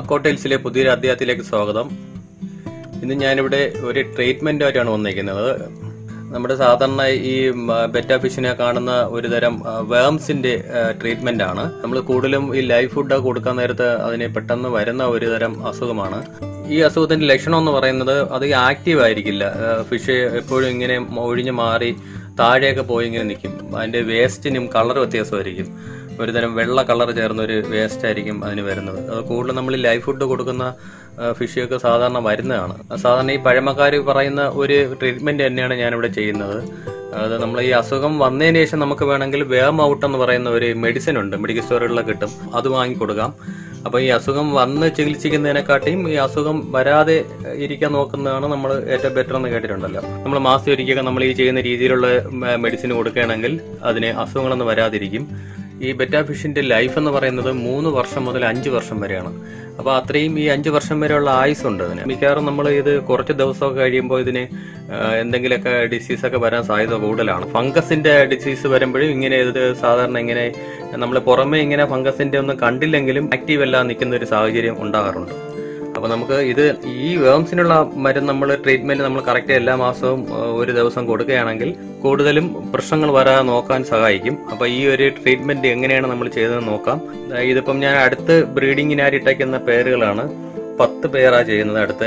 അക്കോട്ടൈൽസിലെ പുതിയൊരു അധ്യായത്തിലേക്ക് സ്വാഗതം ഇന്ന് ഞാനിവിടെ ഒരു ട്രീറ്റ്മെന്റുമായിട്ടാണ് വന്നിരിക്കുന്നത് നമ്മുടെ സാധാരണ ഈ ബെറ്റ ഫിഷിനെ കാണുന്ന ഒരു തരം വേംസിന്റെ ട്രീറ്റ്മെന്റ് ആണ് നമ്മൾ കൂടുതലും ഈ ലൈഫ് ഫുഡ് കൊടുക്കാൻ നേരത്ത് അതിന് പെട്ടെന്ന് വരുന്ന ഒരു തരം അസുഖമാണ് ഈ അസുഖത്തിന്റെ ലക്ഷണം എന്ന് പറയുന്നത് അത് ആക്റ്റീവ് ആയിരിക്കില്ല ഫിഷ് എപ്പോഴും ഇങ്ങനെ ഒഴിഞ്ഞു മാറി താഴെയൊക്കെ പോയി ഇങ്ങനെ നിൽക്കും അതിന്റെ വേസ്റ്റിനും കളർ വ്യത്യാസമായിരിക്കും ഒരുതരം വെള്ള കളർ ചേർന്ന ഒരു വേസ്റ്റ് ആയിരിക്കും അതിന് വരുന്നത് അത് കൂടുതൽ നമ്മൾ ലൈഫ് ഫുഡ് കൊടുക്കുന്ന ഫിഷൊക്കെ സാധാരണ വരുന്നതാണ് സാധാരണ ഈ പഴമക്കാർ പറയുന്ന ഒരു ട്രീറ്റ്മെന്റ് തന്നെയാണ് ഞാനിവിടെ ചെയ്യുന്നത് അത് നമ്മൾ ഈ അസുഖം വന്നതിന് ശേഷം നമുക്ക് വേണമെങ്കിൽ വേം ഔട്ട് എന്ന് പറയുന്ന ഒരു മെഡിസിൻ ഉണ്ട് മെഡിക്കൽ സ്റ്റോറുകളിലൊക്കെ കിട്ടും അത് വാങ്ങി കൊടുക്കാം അപ്പൊ ഈ അസുഖം വന്ന് ചികിത്സിക്കുന്നതിനെക്കാട്ടിയും ഈ അസുഖം വരാതെ ഇരിക്കാൻ നോക്കുന്നതാണ് നമ്മൾ ഏറ്റവും ബെറ്റർ എന്ന് കേട്ടിട്ടുണ്ടല്ലോ നമ്മൾ മാസം ഒരിക്കലും നമ്മൾ ഈ ചെയ്യുന്ന രീതിയിലുള്ള മെഡിസിൻ കൊടുക്കുകയാണെങ്കിൽ അതിന് അസുഖങ്ങളൊന്നും വരാതിരിക്കും ഈ ബെറ്റ ഫിഷിന്റെ ലൈഫ് എന്ന് പറയുന്നത് മൂന്ന് വർഷം മുതൽ അഞ്ച് വർഷം വരെയാണ് അപ്പൊ അത്രയും ഈ അഞ്ച് വർഷം വരെയുള്ള ആയുസ് ഉണ്ട് അതിന് മിക്കവാറും നമ്മൾ ഇത് കുറച്ച് ദിവസമൊക്കെ കഴിയുമ്പോൾ ഇതിന് എന്തെങ്കിലുമൊക്കെ ഡിസീസ് ഒക്കെ വരാൻ സാധ്യത കൂടുതലാണ് ഫംഗസിന്റെ ഡിസീസ് വരുമ്പോഴും ഇങ്ങനെ ഇത് സാധാരണ ഇങ്ങനെ നമ്മൾ പുറമെ ഇങ്ങനെ ഫംഗസിന്റെ ഒന്നും കണ്ടില്ലെങ്കിലും ആക്റ്റീവ് അല്ല നിൽക്കുന്ന ഒരു സാഹചര്യം ഉണ്ടാകാറുണ്ട് അപ്പൊ നമുക്ക് ഇത് ഈ വേംസിനുള്ള മരുന്ന് നമ്മൾ ട്രീറ്റ്മെന്റ് നമ്മൾ കറക്റ്റ് എല്ലാ മാസവും ഒരു ദിവസം കൊടുക്കുകയാണെങ്കിൽ കൂടുതലും പ്രശ്നങ്ങൾ വരാതെ നോക്കാൻ സഹായിക്കും അപ്പൊ ഈ ഒരു ട്രീറ്റ്മെന്റ് എങ്ങനെയാണ് നമ്മൾ ചെയ്തതെന്ന് നോക്കാം ഇതിപ്പം ഞാൻ അടുത്ത് ബ്രീഡിങ്ങിനായി ഇട്ടേക്കുന്ന പേരുകളാണ് പത്ത് പേരാ ചെയ്യുന്നത് അടുത്ത്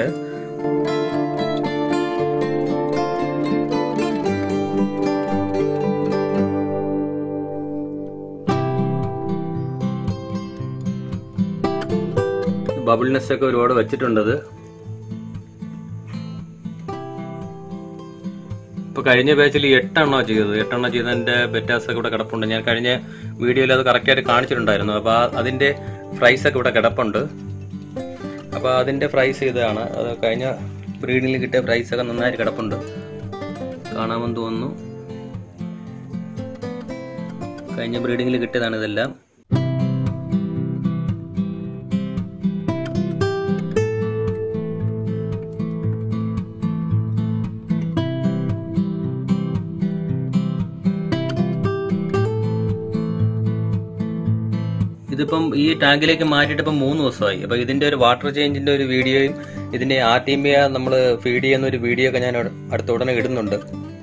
ബബിൾ നെസ്റ്റ് ഒക്കെ ഒരുപാട് വെച്ചിട്ടുണ്ടത് ഇപ്പൊ കഴിഞ്ഞ ബാച്ചിൽ എട്ടെണ്ണോ ചെയ്തത് എട്ടെണ്ണം ചെയ്തതിന്റെ ബെറ്റാസ് ഒക്കെ ഇവിടെ കിടപ്പുണ്ട് ഞാൻ കഴിഞ്ഞ വീഡിയോയിൽ അത് കറക്റ്റ് ആയിട്ട് കാണിച്ചിട്ടുണ്ടായിരുന്നു അപ്പൊ അതിന്റെ പ്രൈസ് ഒക്കെ ഇവിടെ കിടപ്പുണ്ട് അപ്പൊ അതിന്റെ പ്രൈസ് ഇതാണ് അത് കഴിഞ്ഞ ബ്രീഡിങ്ങിൽ കിട്ടിയ പ്രൈസ് ഒക്കെ നന്നായിട്ട് കിടപ്പുണ്ട് കാണാമെന്ന് തോന്നുന്നു കഴിഞ്ഞ ബ്രീഡിങ്ങിൽ കിട്ടിയതാണ് ഇതെല്ലാം ഇതിപ്പം ഈ ടാങ്കിലേക്ക് മാറ്റിയിട്ട് ഇപ്പം മൂന്ന് ദിവസമായി അപ്പൊ ഇതിന്റെ ഒരു വാട്ടർ ചേഞ്ചിന്റെ ഒരു വീഡിയോയും ഇതിന്റെ ആർട്ടിമിയ നമ്മൾ ഫീഡ് ചെയ്യുന്ന ഒരു വീഡിയോ ഒക്കെ ഞാൻ അടുത്ത ഉടനെ ഇടുന്നുണ്ട്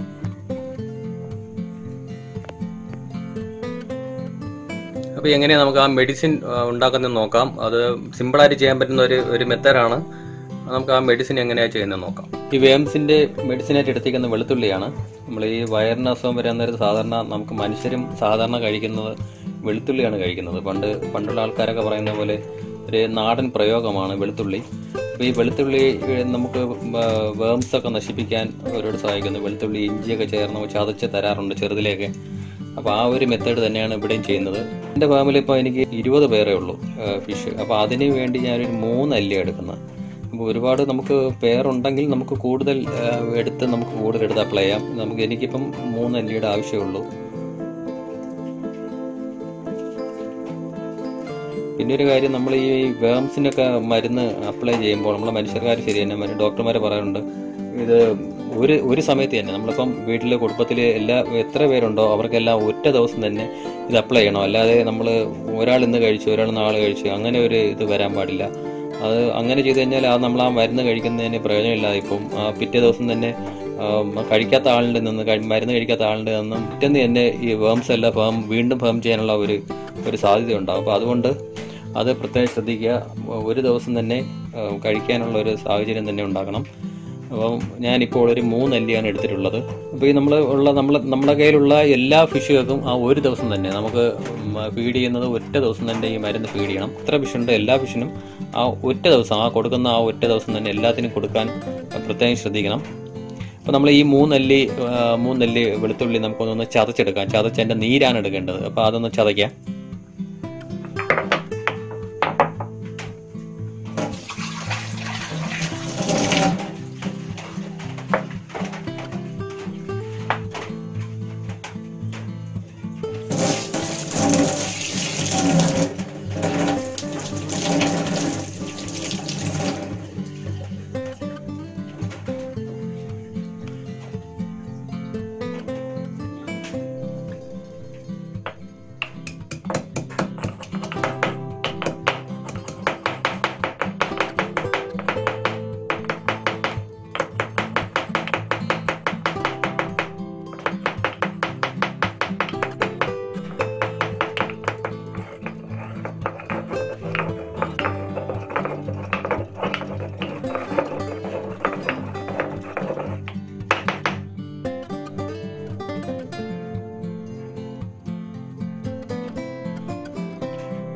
അപ്പൊ എങ്ങനെയാ നമുക്ക് ആ മെഡിസിൻ ഉണ്ടാക്കുന്നത് നോക്കാം അത് സിമ്പിളായിട്ട് ചെയ്യാൻ പറ്റുന്ന ഒരു ഒരു മെത്തേഡാണ് നമുക്ക് ആ മെഡിസിൻ എങ്ങനെയാ ചെയ്യുന്നത് നോക്കാം ഈ വേംസിന്റെ മെഡിസിനായിട്ട് എടുത്തിരിക്കുന്ന വെളുത്തുള്ളിയാണ് നമ്മൾ ഈ വയറിന് അസുഖം വരാൻ നേരത്ത് സാധാരണ നമുക്ക് മനുഷ്യരും സാധാരണ കഴിക്കുന്നത് വെളുത്തുള്ളിയാണ് കഴിക്കുന്നത് പണ്ട് പണ്ടുള്ള ആൾക്കാരൊക്കെ പറയുന്ന പോലെ ഒരു നാടൻ പ്രയോഗമാണ് വെളുത്തുള്ളി അപ്പോൾ ഈ വെളുത്തുള്ളി നമുക്ക് വേംസ് ഒക്കെ നശിപ്പിക്കാൻ ഒരുപാട് സഹായിക്കുന്നു വെളുത്തുള്ളി ഇഞ്ചിയൊക്കെ ചേർന്ന് ചതച്ച് തരാറുണ്ട് ചെറുതിലേക്ക് അപ്പോൾ ആ ഒരു മെത്തേഡ് തന്നെയാണ് ഇവിടെയും ചെയ്യുന്നത് എൻ്റെ ഫാമിലി ഇപ്പോൾ എനിക്ക് ഇരുപത് പേരേ ഉള്ളൂ ഫിഷ് അപ്പോൾ അതിന് വേണ്ടി ഞാനൊരു മൂന്ന് അല്ലി എടുക്കുന്നത് അപ്പോൾ ഒരുപാട് നമുക്ക് പേരുണ്ടെങ്കിൽ നമുക്ക് കൂടുതൽ എടുത്ത് നമുക്ക് കൂടുതൽ എടുത്ത് അപ്ലൈ ചെയ്യാം നമുക്ക് എനിക്കിപ്പം മൂന്ന് അല്ലിയുടെ ആവശ്യമുള്ളൂ പിന്നെ ഒരു കാര്യം നമ്മൾ ഈ വേംസിനൊക്കെ മരുന്ന് അപ്ലൈ ചെയ്യുമ്പോൾ നമ്മൾ മനുഷ്യർക്കാർ ശരി തന്നെ ഡോക്ടർമാരെ പറയാറുണ്ട് ഇത് ഒരു ഒരു സമയത്ത് തന്നെ നമ്മളിപ്പം വീട്ടിലെ കുടുംബത്തിൽ എല്ലാ എത്ര പേരുണ്ടോ അവർക്കെല്ലാം ഒറ്റ ദിവസം തന്നെ ഇത് അപ്ലൈ ചെയ്യണം അല്ലാതെ നമ്മൾ ഒരാൾ ഇന്ന് കഴിച്ചു ഒരാൾ നാളെ കഴിച്ചു അങ്ങനെ ഒരു ഇത് വരാൻ പാടില്ല അത് അങ്ങനെ ചെയ്തു കഴിഞ്ഞാൽ ആ നമ്മൾ ആ മരുന്ന് കഴിക്കുന്നതിന് പ്രയോജനമില്ലാതെ ഇപ്പം പിറ്റേ ദിവസം തന്നെ കഴിക്കാത്ത ആളിൻ്റെ നിന്ന് മരുന്ന് കഴിക്കാത്ത ആളിൻ്റെ നിന്നും പിറ്റേന്ന് തന്നെ ഈ വേംസ് എല്ലാം ഫേം വീണ്ടും ഫേം ചെയ്യാനുള്ള ഒരു ഒരു സാധ്യത ഉണ്ടാകും അപ്പോൾ അതുകൊണ്ട് അത് പ്രത്യേകം ശ്രദ്ധിക്കുക ഒരു ദിവസം തന്നെ കഴിക്കാനുള്ള ഒരു സാഹചര്യം തന്നെ ഉണ്ടാക്കണം അപ്പം ഞാനിപ്പോൾ ഒരു മൂന്നല്ലിയാണ് എടുത്തിട്ടുള്ളത് അപ്പോൾ ഈ നമ്മൾ ഉള്ള നമ്മൾ നമ്മുടെ കയ്യിലുള്ള എല്ലാ ഫിഷുകൾക്കും ആ ഒരു ദിവസം തന്നെ നമുക്ക് ഫീഡ് ചെയ്യുന്നത് ഒറ്റ ദിവസം തന്നെ ഈ മരുന്ന് ഫീഡ് ചെയ്യണം എത്ര ഫിഷുണ്ട് എല്ലാ ഫിഷിനും ആ ഒറ്റ ദിവസം ആ കൊടുക്കുന്ന ആ ഒറ്റ ദിവസം തന്നെ എല്ലാത്തിനും കൊടുക്കാൻ പ്രത്യേകം ശ്രദ്ധിക്കണം അപ്പോൾ നമ്മൾ ഈ മൂന്നല്ലി മൂന്നല്ലി വെളുത്തുള്ളി നമുക്കൊന്നൊന്ന് ചതച്ചെടുക്കാം ചതച്ച് അതിൻ്റെ നീരാണ് എടുക്കേണ്ടത് അപ്പോൾ അതൊന്ന് ചതയ്ക്കാം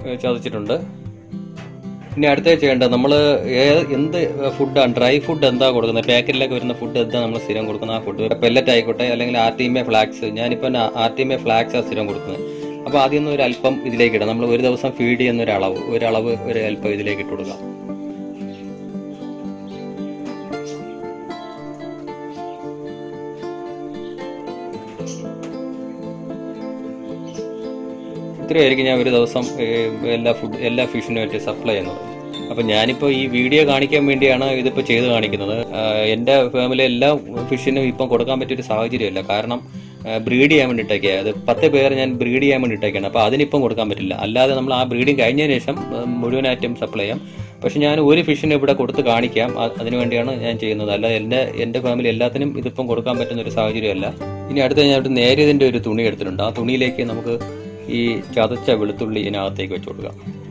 ഏഹ്, ചതച്ചിട്ടുണ്ട് ഇനി അടുത്ത ചെയ്യേണ്ടത് നമ്മൾ എന്ത് ഫുഡാണ് ഡ്രൈ ഫുഡ് എന്താ കൊടുക്കുന്നത് പാക്കറ്റിലൊക്കെ വരുന്ന ഫുഡ് എന്താ നമ്മൾ സ്ഥിരം കൊടുക്കുന്ന ആ ഫുഡ് പെല്ലറ്റ് ആയിക്കോട്ടെ അല്ലെങ്കിൽ R T M A flakes ഞാനിപ്പോൾ R T M A flakes ആണ് സ്ഥിരം കൊടുക്കുന്നത് അപ്പോൾ ആദ്യം ഒന്ന് ഒരു അല്പം ഇതിലേക്ക് ഇടാം നമ്മൾ ഒരു ദിവസം ഫീഡ് ചെയ്യുന്ന ഒരു അളവ് ഒരു അളവ് ഒരു അല്പം ഇതിലേക്ക് ഇട്ട് കൊടുക്കാം ഇത്രയായിരിക്കും ഞാൻ ഒരു ദിവസം ഏഹ്, എല്ലാ ഫുഡ് എല്ലാ ഫിഷിനും ആയിട്ട് സപ്ലൈ ചെയ്യുന്നത് അപ്പം ഞാനിപ്പോൾ ഈ വീഡിയോ കാണിക്കാൻ വേണ്ടിയാണ് ഇതിപ്പോൾ ചെയ്ത് കാണിക്കുന്നത് ആഹ്, എൻ്റെ ഫാമിലി എല്ലാ ഫിഷിനും ഇപ്പം കൊടുക്കാൻ പറ്റിയൊരു സാഹചര്യമല്ല കാരണം ബ്രീഡ് ചെയ്യാൻ വേണ്ടിയിട്ടൊക്കെയാണ് അത് പത്ത് പേർ ഞാൻ ബ്രീഡ് ചെയ്യാൻ വേണ്ടിയിട്ടൊക്കെയാണ് അപ്പോൾ അതിനിപ്പം കൊടുക്കാൻ പറ്റില്ല അല്ലാതെ നമ്മൾ ആ ബ്രീഡിങ് കഴിഞ്ഞതിന് ശേഷം ഏഹ്, മുഴുവനായിട്ടും സപ്ലൈ ചെയ്യാം പക്ഷെ ഞാൻ ഒരു ഫിഷിന് ഇവിടെ കൊടുത്ത് കാണിക്കാം അ- അതിനു വേണ്ടിയാണ് ഞാൻ ചെയ്യുന്നത് അല്ല എൻ്റെ എൻ്റെ ഫാമിലി എല്ലാത്തിനും ഇതിപ്പം കൊടുക്കാൻ പറ്റുന്ന ഒരു സാഹചര്യമല്ല ഇനി അടുത്ത ഞാൻ ഒരു നേരിയതിൻ്റെ ഒരു തുണി എടുത്തിട്ടുണ്ട് ആ തുണിയിലേക്ക് നമുക്ക് ഈ ചതച്ച വെളുത്തുള്ളി ഇതിനകത്തേക്ക് വെച്ച് കൊടുക്കാം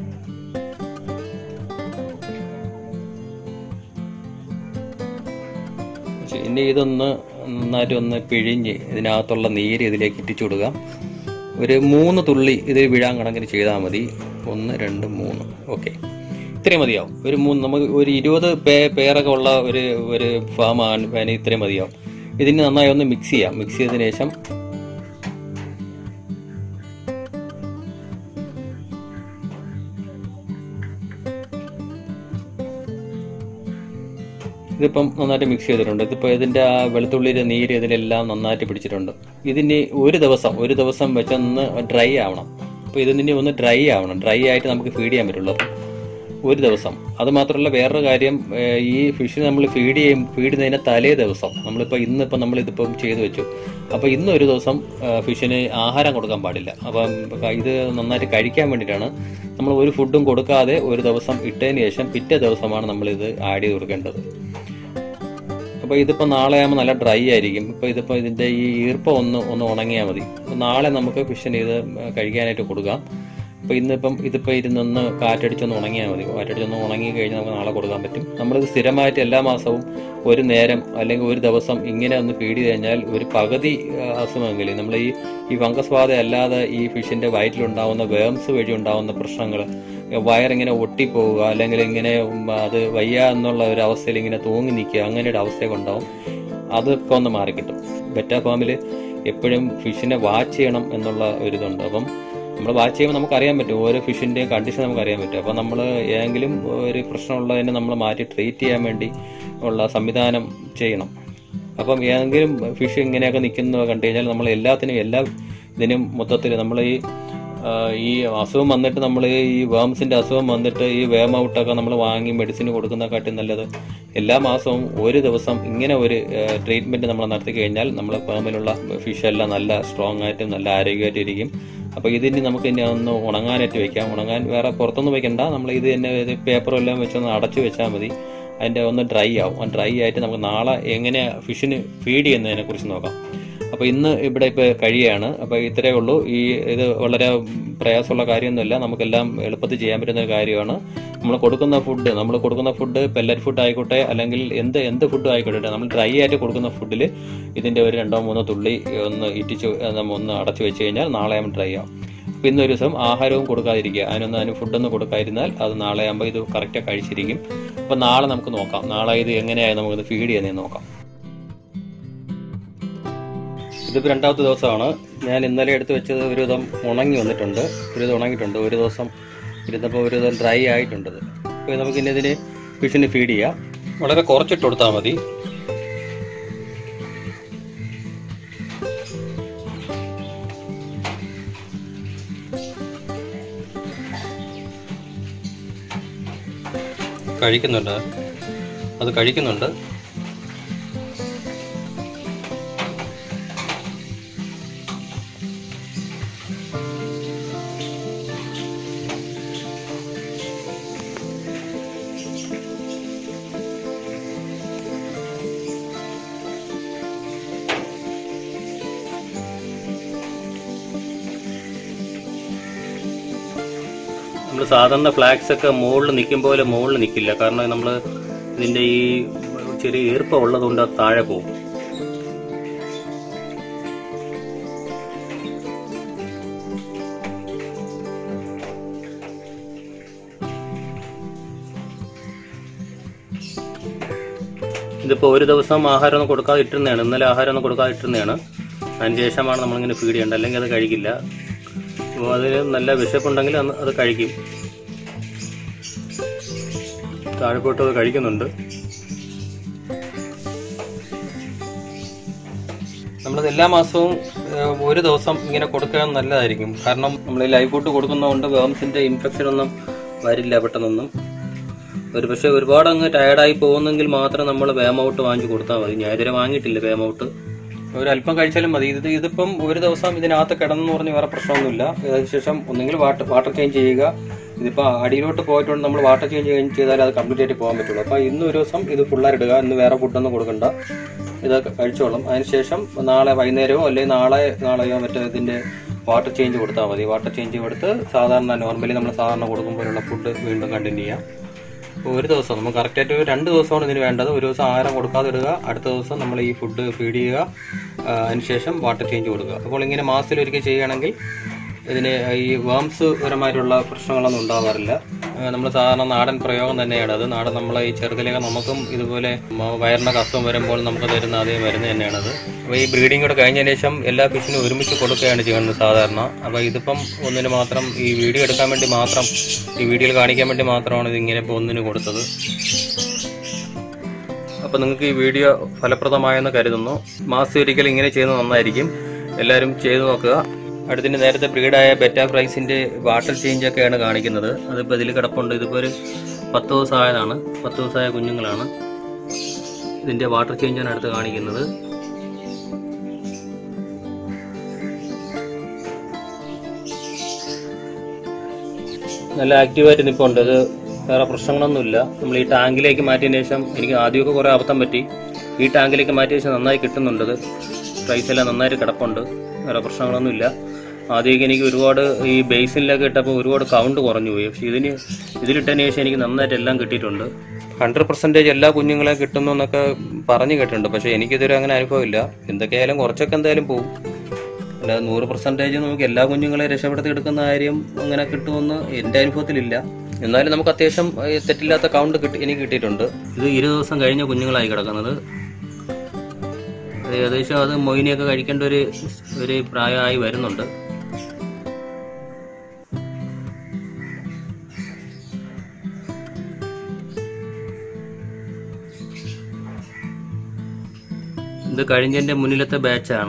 ശരി, ഇനി ഇതൊന്ന് നന്നായിട്ട് ഒന്ന് പിഴിഞ്ഞ് ഇതിനകത്തുള്ള നീര് ഇതിലേക്ക് ഇട്ടിച്ചു കൊടുക്കാം ഒരു മൂന്ന് തുള്ളി ഇതിൽ വീഴാൻ കണക്കിന് ചെയ്താൽ മതി ഒന്ന് രണ്ട് മൂന്ന് ഓക്കെ ഇത്രയും മതിയാവും ഒരു മൂന്ന് നമുക്ക് ഒരു ഇരുപത് പേ പേരൊക്കെ ഉള്ള ഒരു ഒരു ഫാമാണ് അതിന് ഇത്രയും മതിയാവും ഇതിന് നന്നായി ഒന്ന് മിക്സ് ചെയ്യാം മിക്സ് ചെയ്തതിന് ശേഷം ഇതിപ്പം നന്നായിട്ട് മിക്സ് ചെയ്തിട്ടുണ്ട് ഇതിപ്പോൾ ഇതിൻ്റെ ആ വെളുത്തുള്ളിയുടെ നീര് ഇതിലെല്ലാം നന്നായിട്ട് പിടിച്ചിട്ടുണ്ട് ഇതിന് ഒരു ദിവസം ഒരു ദിവസം വെച്ചൊന്ന് ഡ്രൈ ആവണം അപ്പോൾ ഇതിന് ഒന്ന് ഡ്രൈ ആവണം ഡ്രൈ ആയിട്ട് നമുക്ക് ഫീഡ് ചെയ്യാൻ പറ്റുള്ളൂ അപ്പം ഒരു ദിവസം അത് മാത്രമല്ല വേറൊരു കാര്യം ഏഹ്, ഈ ഫിഷിന് നമ്മൾ ഫീഡ് ചെയ്യും ഫീഡ് ചെയ്യുന്നതിന് തലേ ദിവസം നമ്മളിപ്പോൾ ഇന്നിപ്പോൾ നമ്മൾ ഇതിപ്പം ചെയ്തു വെച്ചു അപ്പോൾ ഇന്ന് ഒരു ദിവസം ഏഹ്, ഫിഷിന് ആഹാരം കൊടുക്കാൻ പാടില്ല അപ്പം ഇത് നന്നായിട്ട് കഴിക്കാൻ വേണ്ടിയിട്ടാണ് നമ്മൾ ഒരു ഫുഡും കൊടുക്കാതെ ഒരു ദിവസം ഇട്ടതിന് ശേഷം പിറ്റേ ദിവസമാണ് നമ്മളിത് ആഡ് ചെയ്ത് കൊടുക്കേണ്ടത് അപ്പോൾ ഇതിപ്പോൾ നാളെ ആകുമ്പോൾ നല്ല ഡ്രൈ ആയിരിക്കും ഇപ്പോൾ ഇതിപ്പോൾ ഇതിൻ്റെ ഈ ഈർപ്പം ഒന്ന് ഒന്ന് ഉണങ്ങിയാൽ മതി അപ്പോൾ നാളെ നമുക്ക് ഫിഷിന് ഇത് കഴിക്കാനായിട്ട് കൊടുക്കാം അപ്പോൾ ഇന്നിപ്പം ഇതിപ്പോൾ ഇരുന്നൊന്ന് കാറ്റടിച്ചൊന്ന് ഉണങ്ങിയാൽ മതി കാറ്റടിച്ചൊന്ന് ഉണങ്ങി കഴിഞ്ഞാൽ നമുക്ക് നാളെ കൊടുക്കാൻ പറ്റും നമ്മളിത് സ്ഥിരമായിട്ട് എല്ലാ മാസവും ഒരു നേരം അല്ലെങ്കിൽ ഒരു ദിവസം ഇങ്ങനെ ഒന്ന് ഫീഡ് ചെയ്ത് കഴിഞ്ഞാൽ ഒരു പകുതി ആ, അസുഖമെങ്കിലും നമ്മൾ ഈ ഈ ഫംഗസ് ബാധ അല്ലാതെ ഈ ഫിഷിന്റെ വയറ്റിലുണ്ടാവുന്ന വേംസ് വഴി ഉണ്ടാവുന്ന പ്രശ്നങ്ങൾ വയറിങ്ങനെ ഒട്ടിപ്പോവുക അല്ലെങ്കിൽ ഇങ്ങനെ ഉം, അത് വയ്യ എന്നുള്ള ഒരു അവസ്ഥയിൽ ഇങ്ങനെ തൂങ്ങി നിൽക്കുക അങ്ങനെ ഒരു അവസ്ഥയൊക്കെ ഉണ്ടാവും അതൊക്കെ ഒന്ന് മാറിക്കിട്ടും ബെറ്റ ഫാമിൽ എപ്പോഴും ഫിഷിനെ വാച്ച് ചെയ്യണം എന്നുള്ള ഒരു ഇതുണ്ട് അപ്പം നമ്മൾ വാച്ച് ചെയ്യുമ്പോൾ നമുക്ക് അറിയാൻ പറ്റും ഓരോ ഫിഷിന്റെയും കണ്ടീഷൻ നമുക്ക് അറിയാൻ പറ്റും അപ്പോൾ നമ്മൾ ഏതെങ്കിലും ഒരു പ്രശ്നമുള്ളതിനെ നമ്മൾ മാറ്റി ട്രീറ്റ് ചെയ്യാൻ വേണ്ടി ഉള്ള സംവിധാനം ചെയ്യണം അപ്പം ഏതെങ്കിലും ഫിഷ് ഇങ്ങനെയൊക്കെ നിൽക്കുന്നത് കണ്ടു കഴിഞ്ഞാൽ നമ്മൾ എല്ലാത്തിനും എല്ലാ ഇതിനും മൊത്തത്തിൽ നമ്മൾ ഈ ആ, ഈ അസുഖം വന്നിട്ട് നമ്മൾ ഈ വേംസിന്റെ അസുഖം വന്നിട്ട് ഈ വേം ഔട്ടൊക്കെ നമ്മൾ വാങ്ങി മെഡിസിൻ കൊടുക്കുന്നതിനെക്കാട്ടി നല്ലത് എല്ലാ മാസവും ഒരു ദിവസം ഇങ്ങനെ ഒരു ട്രീറ്റ്മെന്റ് നമ്മൾ നടത്തി കഴിഞ്ഞാൽ നമ്മളെ ഫാമിലുള്ള ഫിഷ് എല്ലാം നല്ല സ്ട്രോങ് ആയിട്ടും നല്ല ആരോഗ്യമായിട്ടും ഇരിക്കും അപ്പോൾ ഇതിന് നമുക്ക് ഇനി ഒന്ന് ഉണങ്ങാനായിട്ട് വെക്കാം ഉണങ്ങാൻ വേറെ പുറത്തൊന്നും വെക്കണ്ട നമ്മൾ ഇത് തന്നെ പേപ്പറും എല്ലാം വെച്ചൊന്ന് അടച്ചു വെച്ചാൽ മതി അതിൻ്റെ ഒന്ന് ഡ്രൈ ആവും ആ ഡ്രൈ ആയിട്ട് നമുക്ക് നാളെ എങ്ങനെ ഫിഷിന് ഫീഡ് ചെയ്യുന്നതിനെ കുറിച്ച് നോക്കാം അപ്പോൾ ഇന്ന് ഇവിടെ ഇപ്പോൾ കഴിയാണ് അപ്പോൾ ഇത്രയേ ഉള്ളൂ ഈ ഇത് വളരെ പ്രയാസമുള്ള കാര്യമൊന്നുമില്ല നമുക്കെല്ലാം എളുപ്പത്തിൽ ചെയ്യാൻ പറ്റുന്ന ഒരു കാര്യമാണ് നമ്മൾ കൊടുക്കുന്ന ഫുഡ് നമ്മൾ കൊടുക്കുന്ന ഫുഡ് പെല്ലറ്റ് ഫുഡ് ആയിക്കോട്ടെ അല്ലെങ്കിൽ എന്ത് എന്ത് ഫുഡ് ആയിക്കോട്ടെ നമ്മൾ ഡ്രൈ ആയിട്ട് കൊടുക്കുന്ന ഫുഡിൽ ഇതിൻ്റെ ഒരു രണ്ടോ മൂന്നോ തുള്ളി ഒന്ന് ഇറ്റിച്ച് നമ്മ ഒന്ന് അടച്ചു വെച്ച് കഴിഞ്ഞാൽ നാളെ ആകുമ്പോൾ ഡ്രൈ ആവും അപ്പോൾ ഇന്നൊരു ദിവസം ആഹാരവും കൊടുക്കാതിരിക്കുക അതിനൊന്നും അതിന് ഫുഡൊന്നും കൊടുക്കാതിരുന്നാൽ അത് നാളെ ആകുമ്പോൾ ഇത് കറക്റ്റായി കഴിച്ചിരിക്കും അപ്പോൾ നാളെ നമുക്ക് നോക്കാം നാളെ ഇത് എങ്ങനെയായി നമുക്കിത് ഫീഡ് ചെയ്യുന്നതെന്ന് നോക്കാം ഇതിപ്പോൾ രണ്ടാമത്തെ ദിവസമാണ് ഞാൻ ഇന്നലെ എടുത്ത് വെച്ചത് ഒരു വിധം ഉണങ്ങി വന്നിട്ടുണ്ട് ഒരു വിധം ഉണങ്ങിയിട്ടുണ്ട് ഒരു ദിവസം ഇരുന്നപ്പോൾ ഒരു വിധം ഡ്രൈ ആയിട്ടുണ്ട് ഇത്. അപ്പോൾ നമുക്ക് ഇനി ഇതിന് ഫിഷിന് ഫീഡ് ചെയ്യാം വളരെ കുറച്ചിട്ട് കൊടുത്താൽ മതി കഴിക്കുന്നുണ്ട് അത് കഴിക്കുന്നുണ്ട് നമ്മൾ സാധാരണ ഫ്ലാക്സ് ഒക്കെ മുകളിൽ നിൽക്കും പോലെ മുകളിൽ നിൽക്കില്ല കാരണം നമ്മൾ ഇതിന്റെ ഈ ചെറിയ ഈർപ്പം ഉള്ളതുകൊണ്ട് അത് താഴെ പോകും ഇതിപ്പോൾ ഒരു ദിവസം ആഹാരം ഒന്നും കൊടുക്കാതെ ഇട്ടിരുന്നതാണ് ഇന്നലെ ആഹാരം ഒന്നും കൊടുക്കാതെ ഇട്ടിരുന്നതാണ് അതിന് ശേഷമാണ് നമ്മളിങ്ങനെ ഫീഡ് ചെയ്യേണ്ടത് അല്ലെങ്കിൽ അത് കഴിക്കില്ല അപ്പോൾ അതിന് നല്ല വിശപ്പുണ്ടെങ്കിൽ അന്ന് അത് കഴിക്കും താഴെപ്പോട്ട് അത് കഴിക്കുന്നുണ്ട് നമ്മളത് എല്ലാ മാസവും ഏഹ്, ഒരു ദിവസം ഇങ്ങനെ കൊടുക്കുക നല്ലതായിരിക്കും കാരണം നമ്മൾ ഈ ലൈഫ് ഫുഡ് കൊടുക്കുന്നതുകൊണ്ട് വേംസിന്റെ ഇൻഫെക്ഷൻ ഒന്നും വരില്ല പെട്ടെന്നൊന്നും ഒരു പക്ഷേ ഒരുപാട് അങ്ങ് ടയർഡായി പോകുന്നെങ്കിൽ മാത്രം നമ്മൾ വേമൗട്ട് വാങ്ങിച്ചു കൊടുത്താൽ മതി ഞാൻ ഇതുവരെ വാങ്ങിയിട്ടില്ല വേമൗട്ട് ഒരു അല്പം കഴിച്ചാലും മതി ഇത് ഇതിപ്പം ഒരു ദിവസം ഇതിനകത്ത് കിടന്നെന്ന് പറഞ്ഞ് വേറെ പ്രശ്നമൊന്നുമില്ല അതിനുശേഷം ഒന്നെങ്കിൽ വാട്ടർ വാട്ടർ ചേഞ്ച് ചെയ്യുക ഇതിപ്പോൾ അടിയിലോട്ട് പോയിട്ടുണ്ട് നമ്മൾ വാട്ടർ ചേഞ്ച് ചെയ്താൽ അത് കംപ്ലീറ്റ് ആയിട്ട് പോകാൻ പറ്റുള്ളൂ അപ്പോൾ ഇന്ന് ഒരു ദിവസം ഇത് ഫുള്ളായിട്ട് ഇടുക ഇന്ന് വേറെ ഫുഡൊന്നും കൊടുക്കണ്ട ഇത് കഴിച്ചോളും അതിനുശേഷം നാളെ വൈകുന്നേരമോ അല്ലെങ്കിൽ നാളെ നാളെയോ മറ്റോ ഇതിന്റെ വാട്ടർ ചേഞ്ച് കൊടുത്താൽ മതി വാട്ടർ ചേഞ്ച് കൊടുത്ത് സാധാരണ നോർമലി നമ്മൾ സാധാരണ കൊടുക്കുമ്പോഴുള്ള ഫുഡ് വീണ്ടും കണ്ടിന്യൂ ചെയ്യാം അപ്പോൾ ഒരു ദിവസം നമുക്ക് കറക്റ്റായിട്ട് ഒരു രണ്ട് ദിവസമാണ് ഇതിന് വേണ്ടത് ഒരു ദിവസം ആഹാരം കൊടുക്കാതെ ഇടുക അടുത്ത ദിവസം നമ്മൾ ഈ ഫുഡ് ഫീഡ് ചെയ്യുക ആ, അതിനുശേഷം വാട്ടർ ചേഞ്ച് കൊടുക്കുക അപ്പോൾ ഇങ്ങനെ മാസത്തിൽ ഒരിക്കൽ ചെയ്യുകയാണെങ്കിൽ ഇതിന് ഈ വേംസ് പരമായിട്ടുള്ള പ്രശ്നങ്ങളൊന്നും ഉണ്ടാകാറില്ല നമ്മൾ സാധാരണ നാടൻ പ്രയോഗം തന്നെയാണ് അത് നാടൻ നമ്മളെ ഈ ചെറുതിലേക്ക് നമുക്കും ഇതുപോലെ മ- വയറിനൊക്കെ അസുഖം വരുമ്പോൾ നമുക്ക് തരുന്ന അതേ മരുന്ന് തന്നെയാണത് അപ്പോൾ ഈ ബ്രീഡിംഗ് കൂടെ കഴിഞ്ഞതിന് ശേഷം എല്ലാ ഫിഷിനും ഒരുമിച്ച് കൊടുക്കുകയാണ് ചെയ്യുന്നത് സാധാരണ അപ്പോൾ ഇതിപ്പം ഒന്നിന് മാത്രം ഈ വീഡിയോ എടുക്കാൻ വേണ്ടി മാത്രം ഈ വീഡിയോയിൽ കാണിക്കാൻ വേണ്ടി മാത്രമാണ് ഇതിങ്ങനെ ഇപ്പോൾ ഒന്നിന് കൊടുത്തത് അപ്പോൾ നിങ്ങൾക്ക് ഈ വീഡിയോ ഫലപ്രദമായെന്ന് കരുതുന്നു മാസം ഒരിക്കൽ ഇങ്ങനെ ചെയ്യുന്നത് നന്നായിരിക്കും എല്ലാവരും ചെയ്തു നോക്കുക അടുത്തിന് നേരത്തെ ബ്രീഡായ ബെറ്റ പ്രൈസിന്റെ വാട്ടർ ചേഞ്ച് ഒക്കെയാണ് കാണിക്കുന്നത് അതിപ്പോൾ ഇതിൽ കിടപ്പുണ്ട് ഇതിപ്പോൾ ഒരു പത്ത് ദിവസമായതാണ് പത്ത് ദിവസമായ കുഞ്ഞുങ്ങളാണ് ഇതിന്റെ വാട്ടർ ചേഞ്ചാണ് അടുത്ത് കാണിക്കുന്നത് നല്ല ആക്റ്റീവായിട്ട് നിൽപ്പുണ്ട് ഇത് വേറെ പ്രശ്നങ്ങളൊന്നുമില്ല നമ്മൾ ഈ ടാങ്കിലേക്ക് മാറ്റിയതിന് ശേഷം എനിക്ക് ആദ്യമൊക്കെ കുറേ അബദ്ധം പറ്റി ഈ ടാങ്കിലേക്ക് മാറ്റിയ ശേഷം നന്നായി കിട്ടുന്നുണ്ട് ഇത് പ്രൈസ് എല്ലാം നന്നായിട്ട് കിടപ്പുണ്ട് വേറെ പ്രശ്നങ്ങളൊന്നുമില്ല ആദ്യമൊക്കെ എനിക്ക് ഒരുപാട് ഈ ബേസിനിലൊക്കെ ഇട്ടപ്പോൾ ഒരുപാട് കൗണ്ട് കുറഞ്ഞു പോയി പക്ഷേ ഇതിന് ഇതിലിട്ടതിന് ശേഷം എനിക്ക് നന്നായിട്ട് എല്ലാം കിട്ടിയിട്ടുണ്ട് ഹൺഡ്രഡ് പെർസെൻറ്റേജ് എല്ലാ കുഞ്ഞുങ്ങളെയും കിട്ടുന്നു എന്നൊക്കെ പറഞ്ഞു കേട്ടിട്ടുണ്ട് പക്ഷേ എനിക്കിതുവരെ അങ്ങനെ അനുഭവമില്ല എന്തൊക്കെയായാലും കുറച്ചൊക്കെ എന്തായാലും പോകും അല്ലാതെ നൂറ് പെർസെൻറ്റേജ് നമുക്ക് എല്ലാ കുഞ്ഞുങ്ങളെയും രക്ഷപ്പെടുത്തി എടുക്കുന്ന കാര്യം അങ്ങനെ കിട്ടുമെന്ന് എൻ്റെ അനുഭവത്തിലില്ല എന്നാലും നമുക്ക് അത്യാവശ്യം ഏഹ്, തെറ്റില്ലാത്ത കൗണ്ട് കിട്ടി എനിക്ക് കിട്ടിയിട്ടുണ്ട് ഇത് ഇരു ദിവസം കഴിഞ്ഞ കുഞ്ഞുങ്ങളായി കിടക്കുന്നത് അത് ഏകദേശം അത് മൊയിനെയൊക്കെ കഴിക്കേണ്ട ഒരു ഒരു പ്രായമായി വരുന്നുണ്ട് ഇത് കഴിഞ്ഞതിന്റെ മുന്നിലത്തെ ബാച്ചാണ്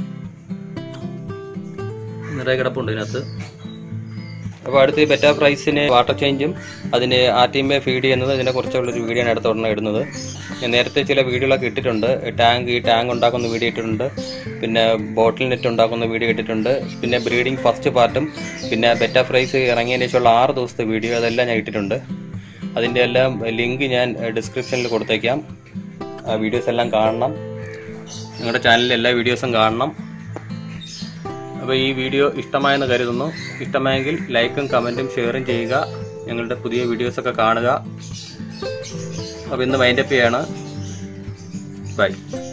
നിറയെ കിടപ്പുണ്ട് ഇതിനകത്ത് അപ്പോൾ അടുത്ത് ബെറ്റ പ്രൈസിന് വാട്ടർ ചേഞ്ചും അതിന് ആർട്ടിമെ ഫീഡ് ചെയ്യുന്നത് ഇതിനെ കുറിച്ചുള്ള ഒരു വീഡിയോ ആണ് അടുത്ത ഉടനെ ഇടുന്നത് ഞാൻ നേരത്തെ ചില വീഡിയോകളൊക്കെ ഇട്ടിട്ടുണ്ട് ടാങ്ക് ഈ ടാങ്ക് ഉണ്ടാക്കുന്ന വീഡിയോ ഇട്ടിട്ടുണ്ട് പിന്നെ ബോട്ടിൽ നെറ്റ് ഉണ്ടാക്കുന്ന വീഡിയോ ഇട്ടിട്ടുണ്ട് പിന്നെ ബ്രീഡിംഗ് ഫസ്റ്റ് പാർട്ടും പിന്നെ ബെറ്റ പ്രൈസ് ഇറങ്ങിയതിന് ശേഷമുള്ള ആറ് ദിവസത്തെ വീഡിയോ അതെല്ലാം ഞാൻ ഇട്ടിട്ടുണ്ട് അതിൻ്റെ എല്ലാം ലിങ്ക് ഞാൻ ഡിസ്ക്രിപ്ഷനിൽ കൊടുത്തേക്കാം ആ വീഡിയോസ് എല്ലാം കാണണം നിങ്ങളുടെ ചാനലിലെ എല്ലാ വീഡിയോസും കാണണം അപ്പോൾ ഈ വീഡിയോ ഇഷ്ടമായെന്ന് കരുതുന്നു ഇഷ്ടമായെങ്കിൽ ലൈക്കും കമൻറ്റും ഷെയറും ചെയ്യുക ഞങ്ങളുടെ പുതിയ വീഡിയോസൊക്കെ കാണുക അപ്പോൾ ഇന്ന് വൈൻഡപ്പ് ചെയ്യാണ് ബൈ